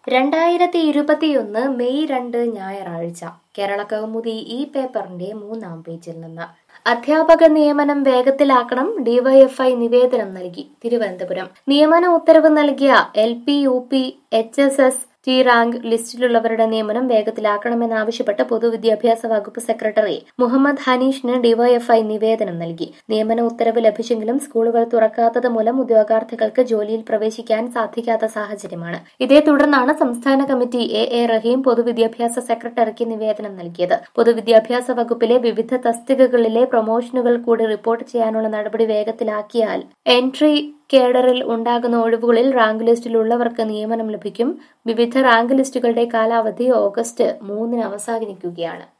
രണ്ടായിരത്തി ഇരുപത്തിയൊന്ന് മെയ് രണ്ട് ഞായറാഴ്ച കേരള കൗമുദി ഈ പേപ്പറിന്റെ മൂന്നാം പേജിൽ നിന്ന് അധ്യാപക നിയമനം വേഗത്തിലാക്കണം ഡിവൈഎഫ്ഐ നിവേദനം നൽകി തിരുവനന്തപുരം നിയമന ഉത്തരവ് നൽകിയ L P U P H S S T rank ലിസ്റ്റിലുള്ളവരുടെ നിയമനം വേഗത്തിലാക്കണമെന്നാവശ്യപ്പെട്ട് പൊതുവിദ്യാഭ്യാസ വകുപ്പ് സെക്രട്ടറി മുഹമ്മദ് ഹനീഷിന് ഡിവൈഎഫ്ഐ നിവേദനം നൽകി നിയമന ഉത്തരവ് ലഭിച്ചെങ്കിലും സ്കൂളുകൾ തുറക്കാത്തത് മൂലം ഉദ്യോഗാർത്ഥികൾക്ക് ജോലിയിൽ പ്രവേശിക്കാൻ സാധിക്കാത്ത സാഹചര്യമാണ് ഇതേ തുടർന്നാണ് സംസ്ഥാന കമ്മിറ്റി എ എ റഹീം പൊതുവിദ്യാഭ്യാസ സെക്രട്ടറിക്ക് നിവേദനം നൽകിയത് പൊതുവിദ്യാഭ്യാസ വകുപ്പിലെ വിവിധ തസ്തികകളിലെ പ്രൊമോഷനുകൾ കൂടി റിപ്പോർട്ട് ചെയ്യാനുള്ള നടപടി വേഗത്തിലാക്കിയാൽ എൻട്രി കേഡറിൽ ഉണ്ടാകുന്ന ഒഴിവുകളിൽ റാങ്ക് ലിസ്റ്റിലുള്ളവർക്ക് നിയമനം ലഭിക്കും വിവിധ റാങ്ക് ലിസ്റ്റുകളുടെ കാലാവധി ഓഗസ്റ്റ് മൂന്നിന് അവസാനിക്കുകയാണ്